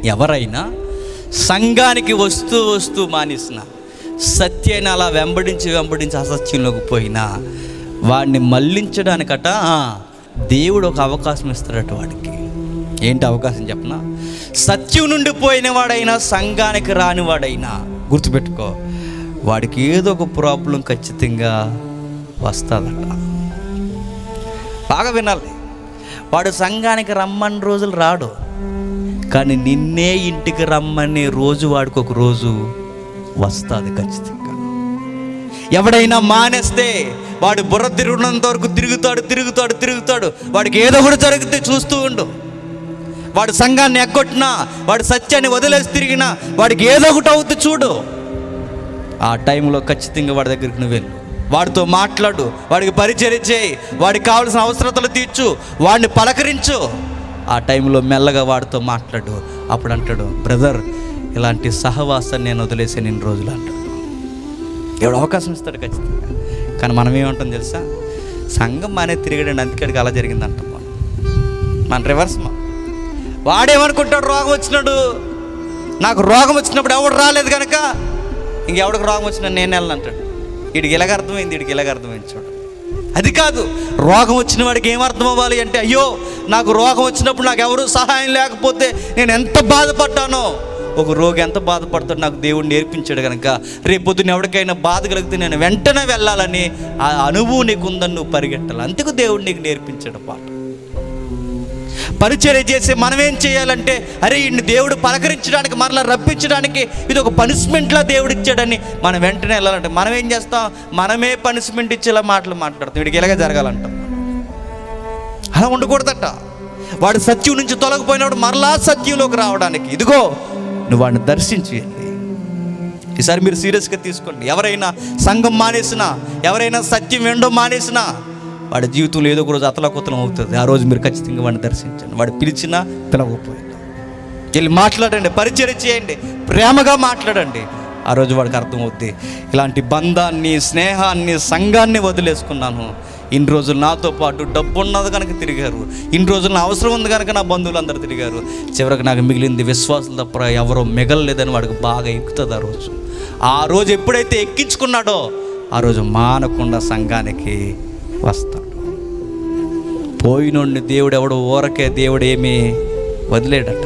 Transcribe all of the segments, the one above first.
ఎవరైనా సంఘానికి వస్తూ వస్తూ మానేసిన సత్యాన్ని అలా వెంబడించి వెంబడించి అసత్యంలోకి పోయినా వాడిని మళ్ళించడానికట ఆ, దేవుడు ఒక అవకాశం ఇస్తాడట వాడికి ఏంటి అవకాశం చెప్పనా సత్యం నుండి పోయిన వాడైనా సంఘానికి రాని వాడైనా గుర్తుపెట్టుకో వాడికి ఏదో ఒక ప్రాబ్లం ఖచ్చితంగా వస్తుందట బాగా వినాలి వాడు సంఘానికి రమ్మని రోజులు రాడు కానీ నిన్నే ఇంటికి రమ్మనే రోజు వాడికి ఒక రోజు వస్తుంది ఖచ్చితంగా ఎవడైనా మానేస్తే వాడు బుర్ర తిరుగునంత వరకు తిరుగుతాడు తిరుగుతాడు తిరుగుతాడు వాడికి ఏదో ఒకటి జరిగితే చూస్తూ ఉండు వాడు సంఘాన్ని ఎక్కొట్టినా వాడు సత్యాన్ని వదిలేసి తిరిగినా వాడికి ఏదో ఒకటి అవుతుంది చూడు ఆ టైంలో ఖచ్చితంగా వాడి దగ్గరికి నువ్వు వెళ్ళు వాడితో మాట్లాడు వాడికి పరిచయం చేయి వాడికి కావాల్సిన అవసరతలు తీర్చు వాడిని పలకరించు ఆ టైంలో మెల్లగా వాడితో మాట్లాడు అప్పుడు అంటాడు బ్రదర్ ఇలాంటి సహవాసాన్ని నేను వదిలేసే నేను రోజులు అంటాడు ఎవడు అవకాశం ఇస్తాడు ఖచ్చితంగా కానీ మనం ఏమంటాం తెలుసా సంఘం మానే తిరిగాడండి అందుకడికి అలా జరిగింది అంటాం మనం మన రివర్స్ మా వాడేమనుకుంటాడు రోగం వచ్చినాడు నాకు రోగం వచ్చినప్పుడు ఎవడు రాలేదు కనుక ఇంకెవడికి రోగం వచ్చినా నేను వెళ్ళను అంటాడు వీడికి ఇలాగ అర్థమైంది వీడికి ఇలాగ అర్థమైంది చూడు అది కాదు రోగం వచ్చిన వాడికి ఏం అర్థం అవ్వాలి అంటే అయ్యో నాకు రోగం వచ్చినప్పుడు నాకు ఎవరు సహాయం లేకపోతే నేను ఎంత బాధపడ్డానో ఒక రోగి ఎంత బాధపడతాడో నాకు దేవుడు నేర్పించాడు కనుక రేపొద్దున ఎవరికైనా బాధ కలిగితే నేను వెంటనే వెళ్ళాలని ఆ అనుభవం నీకు ఉందని నువ్వు పరిగెట్టాలి అందుకు దేవుడు నీకు నేర్పించాడు పాట పరిచర్య చేసి మనం ఏం చేయాలంటే అరే ఇన్ని దేవుడు పలకరించడానికి మరలా రప్పించడానికి ఇది ఒక పనిష్మెంట్లా దేవుడు ఇచ్చాడని మనం వెంటనే వెళ్ళాలంటే మనం ఏం చేస్తాం మనమే పనిష్మెంట్ ఇచ్చేలా మాటలు మాట్లాడతాం వీడికి ఇలాగే జరగాలంటాం అలా ఉండకూడదట వాడు సత్యం నుంచి తొలగిపోయినప్పుడు మరలా సత్యంలోకి రావడానికి ఇదిగో నువ్వు వాడిని దర్శించి ఈసారి మీరు సీరియస్గా తీసుకోండి ఎవరైనా సంఘం మానేసినా ఎవరైనా సత్యం వినడం మానేసినా వాడి జీవితంలో ఏదో ఒక రోజు అతలకుతలం అవుతుంది ఆ రోజు మీరు ఖచ్చితంగా వాడిని దర్శించండి వాడు పిలిచినా పిలవకపోయినా వెళ్ళి మాట్లాడండి పరిచయం చేయండి ప్రేమగా మాట్లాడండి ఆ రోజు వాడికి అర్థమవుద్ది ఇలాంటి బంధాన్ని స్నేహాన్ని సంఘాన్ని వదిలేసుకున్నాను ఇన్ని రోజులు నాతో పాటు డబ్బు ఉన్నది కనుక తిరిగారు ఇన్ని రోజులు నా అవసరం ఉంది కనుక నా బంధువులు అందరూ తిరిగారు చివరికి నాకు మిగిలింది విశ్వాసులు తప్ప ఎవరో మిగలలేదని వాడికి బాగా ఎక్కుతుంది ఆ రోజు ఆ రోజు ఎప్పుడైతే ఎక్కించుకున్నాడో ఆ రోజు మానకుండా సంఘానికి వస్తాడు పోయినోడిని దేవుడు ఎవడు ఊరకే దేవుడు ఏమీ వదిలేడట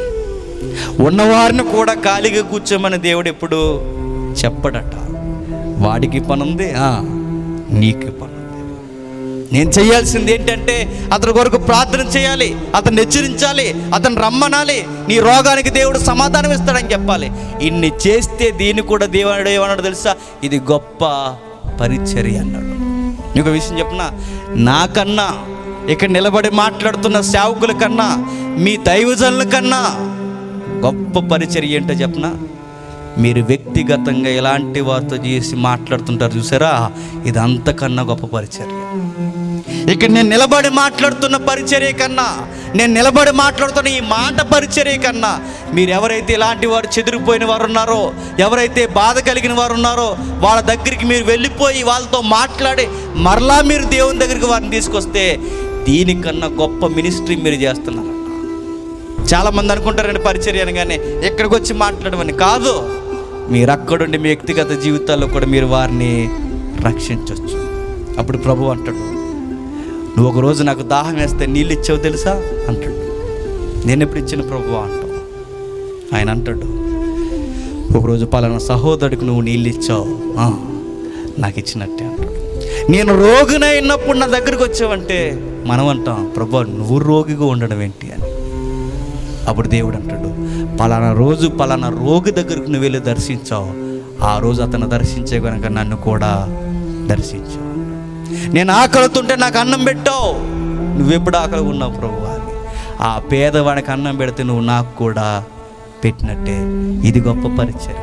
ఉన్నవారిని కూడా ఖాళీగా కూర్చోమని దేవుడు ఎప్పుడు చెప్పడట వాడికి పని ఉంది ఆ, నీకు పని ఉంది నేను చేయాల్సింది ఏంటంటే అతని కొరకు ప్రార్థన చేయాలి అతన్ని హెచ్చరించాలి అతను రమ్మనాలి నీ రోగానికి దేవుడు సమాధానం ఇస్తాడని చెప్పాలి ఇన్ని చేస్తే దీన్ని కూడా దేవుడు ఏమన్నాడు తెలుసా ఇది గొప్ప పరిచర్య అన్నాడు నీకు విషయం చెప్పనా నాకన్నా ఇక్కడ నిలబడి మాట్లాడుతున్న సేవకుల కన్నా మీ దైవజనుల కన్నా గొప్ప పరిచర్య ఏంటో చెప్పనా మీరు వ్యక్తిగతంగా ఎలాంటి వారితో చేసి మాట్లాడుతుంటారు చూసారా ఇది అంతకన్నా గొప్ప పరిచర్య ఇక్కడ నేను నిలబడి మాట్లాడుతున్న పరిచర్య కన్నా నేను నిలబడి మాట్లాడుతున్న ఈ మాట పరిచర్య కన్నా మీరు ఎవరైతే ఇలాంటి వారు చెదిరిపోయిన వారు ఉన్నారో ఎవరైతే బాధ కలిగిన వారు ఉన్నారో వాళ్ళ దగ్గరికి మీరు వెళ్ళిపోయి వాళ్ళతో మాట్లాడి మరలా మీరు దేవుని దగ్గరికి వారిని తీసుకొస్తే దీనికన్నా గొప్ప మినిస్ట్రీ మీరు చేస్తున్నారు చాలా మంది అనుకుంటారండి పరిచర్య అనగానే ఎక్కడికి వచ్చి మాట్లాడమని కాదు మీరు అక్కడుండి మీ వ్యక్తిగత జీవితాల్లో కూడా మీరు వారిని రక్షించవచ్చు అప్పుడు ప్రభు అంటాడు నువ్వు ఒక రోజు నాకు దాహం వేస్తే నీళ్ళు ఇచ్చావు తెలుసా అంటాడు నేను ఎప్పుడు ఇచ్చిన ప్రభు అంటావు ఆయన అంటాడు ఒకరోజు పలానా సహోదరుడికి నువ్వు నీళ్ళు ఇచ్చావు "ఆ, నాకు ఇచ్చినట్టే అంటాడు నేను రోగినైనప్పుడు నా దగ్గరికి వచ్చావంటే మనం అంటాం ప్రభు నువ్వు రోగిగా ఉండడం ఏంటి అని అప్పుడు దేవుడు అంటాడు పలానా రోజు పలానా రోగి దగ్గరకు నువ్వు వెళ్ళి దర్శించావు ఆ రోజు అతను దర్శించే కనుక నన్ను కూడా దర్శించావు నేను ఆకలితుంటే నాకు అన్నం పెట్టావు నువ్వెప్పుడు ఆకలి ఉన్నావు ప్రభు అని ఆ పేదవాడికి అన్నం పెడితే నువ్వు నాకు కూడా పెట్టినట్టే ఇది గొప్ప పరిచయం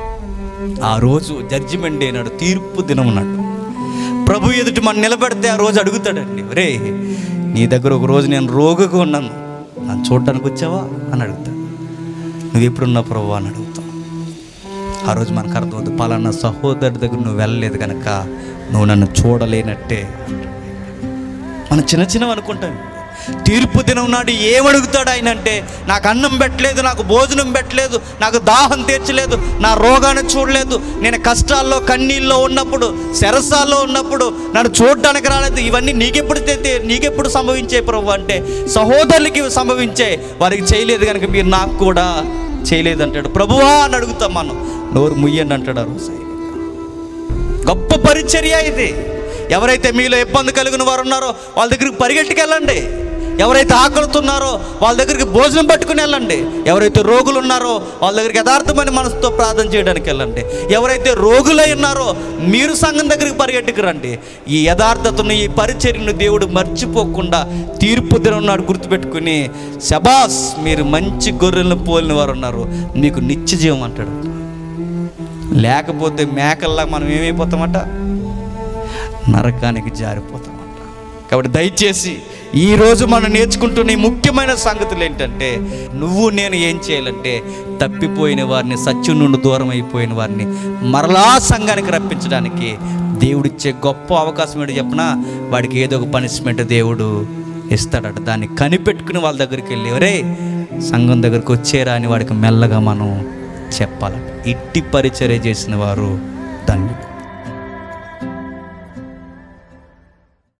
ఆ రోజు జడ్జిమెంట్ అయినాడు తీర్పు దినం ఉన్నాడు ప్రభు ఎదుటి మనం నిలబెడితే ఆ రోజు అడుగుతాడండి రే నీ దగ్గర ఒక రోజు నేను రోగుగా ఉన్నాను నన్ను చూడడానికి వచ్చావా అని అడుగుతాడు నువ్వు ఎప్పుడున్నా ప్రభు అని అడుగుతావు ఆ రోజు మనకు అర్థమవుతుంది పలానా సహోదరుడి దగ్గర నువ్వు వెళ్ళలేదు కనుక నువ్వు నన్ను చూడలేనట్టే మనం చిన్న చిన్నవి అనుకుంటాం తీర్పు దినం నాడు ఏమడుగుతాడు ఆయన అంటే నాకు అన్నం పెట్టలేదు నాకు భోజనం పెట్టలేదు నాకు దాహం తీర్చలేదు నా రోగాన్ని చూడలేదు నేను కష్టాల్లో కన్నీళ్ళలో ఉన్నప్పుడు శరసాల్లో ఉన్నప్పుడు నన్ను చూడడానికి రాలేదు ఇవన్నీ నీకెప్పుడు తె- నీకెప్పుడు సంభవించే ప్రభు అంటే సహోదరులకి సంభవించే వారికి చేయలేదు కనుక మీరు నాకు కూడా చేయలేదు అంటాడు ప్రభువా అని అడుగుతాం మనం నోరు ముయ్యండి అంటాడు ఆ రోజు ఆయన. గొప్ప పరిచర్య ఇది ఎవరైతే మీలో ఇబ్బంది కలిగిన వారు ఉన్నారో వాళ్ళ దగ్గరికి పరిగెట్టుకెళ్ళండి ఎవరైతే ఆకలుతున్నారో వాళ్ళ దగ్గరికి భోజనం పట్టుకుని వెళ్ళండి ఎవరైతే రోగులు ఉన్నారో వాళ్ళ దగ్గరికి యథార్థమైన మనసుతో ప్రార్థన చేయడానికి వెళ్ళండి ఎవరైతే రోగులై ఉన్నారో మీరు సంఘం దగ్గరికి పరిగెట్టుకు రండి ఈ యథార్థతను ఈ పరిచర్యను దేవుడు మర్చిపోకుండా తీర్పు దినం నాడు గుర్తుపెట్టుకుని శబాస్ మీరు మంచి గొర్రెలను పోలిన వారు ఉన్నారు మీకు నిత్య జీవం అంటాడు లేకపోతే మేకల్లా మనం ఏమైపోతామట నరకానికి జారిపోతామంట కాబట్టి దయచేసి ఈరోజు మనం నేర్చుకుంటున్న ఈ ముఖ్యమైన సంగతులు ఏంటంటే నువ్వు నేను ఏం చేయాలంటే తప్పిపోయిన వారిని సత్యం నుండి దూరం అయిపోయిన వారిని మరలా సంఘానికి రప్పించడానికి దేవుడిచ్చే గొప్ప అవకాశం ఏంటో చెప్పినా వాడికి ఏదో ఒక పనిష్మెంట్ దేవుడు ఇస్తాడట దాన్ని కనిపెట్టుకుని వాళ్ళ దగ్గరికి వెళ్ళి ఒరే సంఘం దగ్గరికి వచ్చేరా అని వాడికి మెల్లగా మనం చెప్పాలట ఇట్టి పరిచర్య చేసిన వారు ధన్యులు